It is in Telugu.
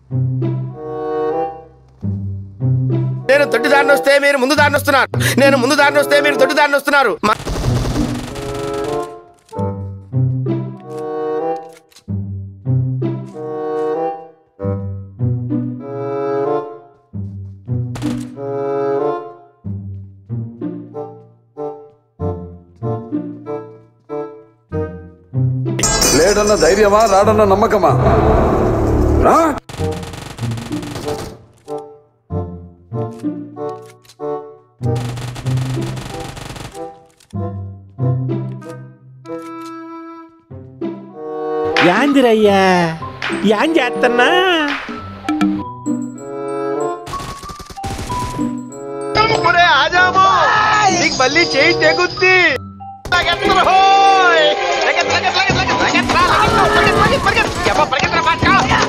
నేను దొడ్డి దారిని వస్తే మీరు ముందు దారిని వస్తున్నారు నేను ముందు దారిని వస్తే మీరు దొడ్డి దారిని వస్తున్నారు మా- లేడన్న ధైర్యమా రాడన్న నమ్మకమా రా యాందిరయ్యా యాం చేస్తున్నా ఒరే ఆజాము నీకు మళ్ళీ చేయి తెగుద్ది లగెత్తరు హోయ్! లగెత్తు, లగెత్తు, లగెత్తు, లగెత్తు, లగెత్తు రా, లగెత్తు, లగెత్తు, లగెత్తు, లగెత్తు. ఎవ్వ, పరిగెత్తరా, బాస్కా.